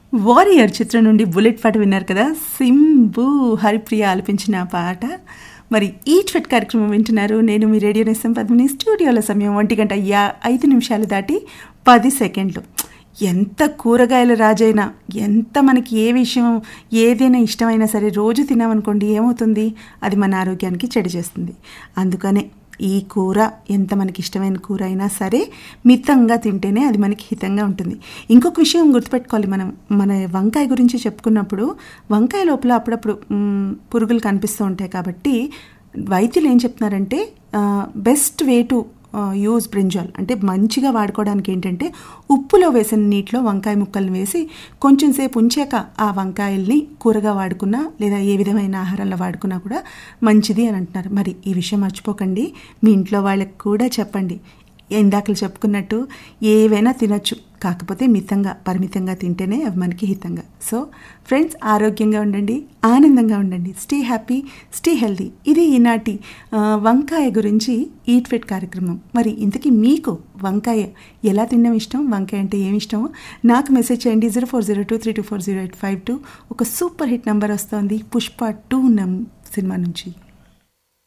warrior చిత్రం నుండి bullet పాట విన్నారు కదా సింబు హరిప్రియ ఆలపించిన పాట మరి ఈ ట్వెట్ కార్యక్రమం వింటున్నారు నేను మీ రేడియో నేస్తం పద్మిని స్టూడియోల సమయం ఒంటి గంట యా ఐదు నిమిషాలు దాటి పది సెకండ్లు ఎంత కూరగాయల రాజైనా ఎంత మనకి ఏ విషయం ఏదైనా ఇష్టమైనా సరే రోజు తినామనుకోండి ఏమవుతుంది అది మన ఆరోగ్యానికి చెడు చేస్తుంది అందుకనే ఈ కూర ఎంత మనకి ఇష్టమైన కూర అయినా సరే మితంగా తింటేనే అది మనకి హితంగా ఉంటుంది ఇంకొక విషయం గుర్తుపెట్టుకోవాలి మనం మన వంకాయ గురించి చెప్పుకున్నప్పుడు వంకాయ లోపల అప్పుడప్పుడు మ్, పురుగులు కనిపిస్తూ ఉంటాయి కాబట్టి వైద్యులు ఏం చెప్తున్నారంటే best way to use brinjal అంటే మంచిగా వాడుకోవడానికి ఏంటంటే ఉప్పులో వేసిన నీటిలో వంకాయ ముక్కల్ని వేసి కొంచెం సేపు ఉంచాక ఆ వంకాయల్ని కూరగా వాడుకున్నా లేదా ఏ విధమైన ఆహారంలో వాడుకున్నా కూడా మంచిది అని అంటున్నారు మరి ఈ విషయం మర్చిపోకండి మీ ఇంట్లో వాళ్ళకి కూడా చెప్పండి ఇందాకలు చెప్పుకున్నట్టు ఏవైనా తినొచ్చు కాకపోతే మితంగా పరిమితంగా తింటేనే అవి మనకి హితంగా సో ఫ్రెండ్స్ ఆరోగ్యంగా ఉండండి ఆనందంగా ఉండండి స్టే హ్యాపీ స్టే హెల్దీ ఇది ఈనాటి ఆ, వంకాయ గురించి ఈట్ ఫిట్ కార్యక్రమం మరి ఇంతకీ మీకు వంకాయ ఎలా తినడం ఇష్టం వంకాయ అంటే ఏమి ఇష్టమో నాకు మెసేజ్ చేయండి zero four zero two three two four zero eight five two ఒక సూపర్ హిట్ నెంబర్ వస్తోంది పుష్ప టూ నం సినిమా నుంచి